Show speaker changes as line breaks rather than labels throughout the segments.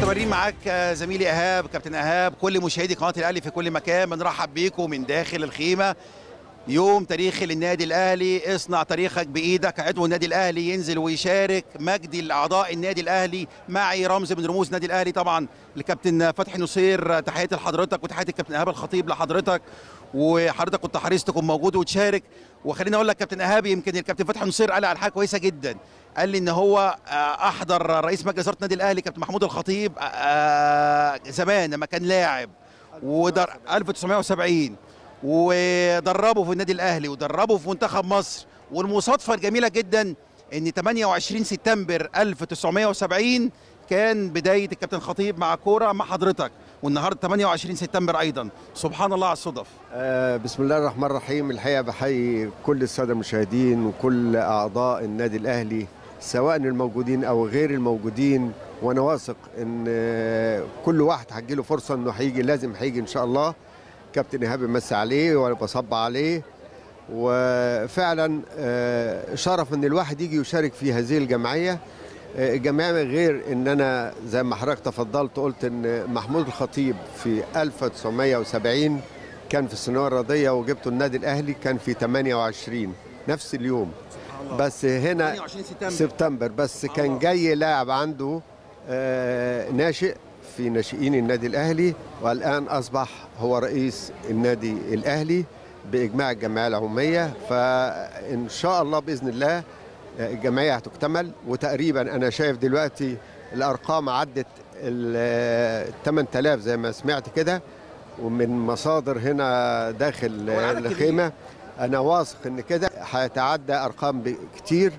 مستمرين معاك آه، زميلي ايهاب كابتن ايهاب كل مشاهدي قناه الاهلي في كل مكان بنرحب بيكم من داخل الخيمه يوم تاريخي للنادي الاهلي اصنع تاريخك بايدك عضو النادي الاهلي ينزل ويشارك مجدي لاعضاء النادي الاهلي معي رمز من رموز النادي الاهلي طبعا الكابتن فتحي نصير تحياتي لحضرتك وتحياتي الكابتن ايهاب الخطيب لحضرتك وحضرتك كنت حريص تكون موجود وتشارك وخليني اقول لك كابتن ايهاب يمكن الكابتن فتحي نصير قال على حاجه كويسه جدا قال لي ان هو آه، احضر رئيس مجلس اداره النادي الاهلي كابتن محمود الخطيب آه، زمان لما كان لاعب ودر 1970 ودربه في النادي الاهلي ودربه في منتخب مصر والمصادفه الجميله جدا ان 28 سبتمبر 1970 كان بدايه الكابتن خطيب مع كوره مع حضرتك والنهارده 28 سبتمبر ايضا سبحان الله على الصدف
آه، بسم الله الرحمن الرحيم الحقيقه بحيي كل الساده المشاهدين وكل اعضاء النادي الاهلي سواء الموجودين او غير الموجودين وانا واثق ان آه، كل واحد هتجيله فرصه انه هيجي لازم هيجي ان شاء الله كابتن ايهاب يمسي عليه وانا بصب عليه وفعلا آه، شرف ان الواحد يجي يشارك في هذه الجمعيه آه، الجمعيه غير ان انا زي ما حضرتك تفضلت قلت ان محمود الخطيب في 1970 كان في الثانويه الرياضيه وجبته النادي الاهلي كان في 28 نفس اليوم بس هنا
28 سبتمبر
سبتمبر بس كان جاي لاعب عنده آه، ناشئ في ناشئين النادي الاهلي والان اصبح هو رئيس النادي الاهلي باجماع الجمعيه العموميه فان شاء الله باذن الله آه، الجمعيه هتكتمل وتقريبا انا شايف دلوقتي الارقام عدت ال 8000 زي ما سمعت كده ومن مصادر هنا داخل
هو العدد كبير.
الخيمه انا واثق ان كده هيتعدى ارقام ب- كتير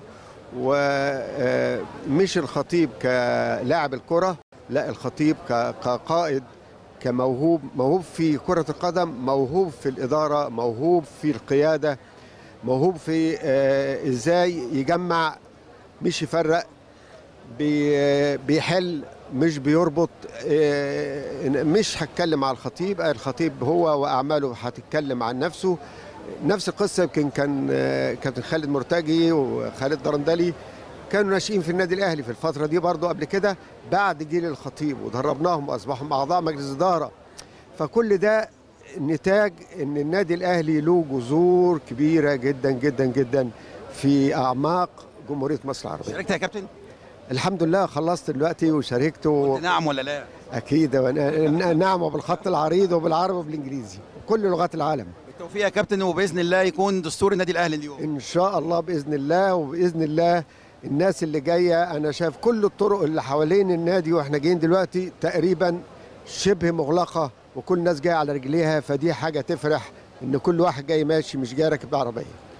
ومش الخطيب كلاعب الكره لا الخطيب ك- كقائد كموهوب موهوب في كرة القدم موهوب في الإدارة موهوب في القيادة موهوب في آه، إزاي يجمع مش يفرق بي- بيحل مش بيربط آه، مش هتكلم على الخطيب الخطيب هو وأعماله هتتكلم عن نفسه نفس القصة يمكن كان آه، كابتن خالد مرتجي وخالد درندلي كانوا ناشئين في النادي الاهلي في الفتره دي برضو قبل كده بعد جيل الخطيب ودربناهم واصبحوا اعضاء مجلس اداره فكل ده نتاج ان النادي الاهلي له جذور كبيره جدا جدا جدا في اعماق جمهوريه مصر العربيه
شاركت يا كابتن
الحمد لله خلصت دلوقتي وشاركت و-
نعم ولا لا
اكيد وأنا- نعم وبالخط العريض وبالعربي وبالانجليزي كل لغات العالم
بالتوفيق يا كابتن وباذن الله يكون دستور النادي الاهلي اليوم
ان شاء الله باذن الله وباذن الله الناس اللي جايه انا شايف كل الطرق اللي حوالين النادي واحنا جايين دلوقتي تقريبا شبه مغلقه وكل الناس جايه على رجليها فدي حاجه تفرح ان كل واحد جاي ماشي مش جاي راكب عربيه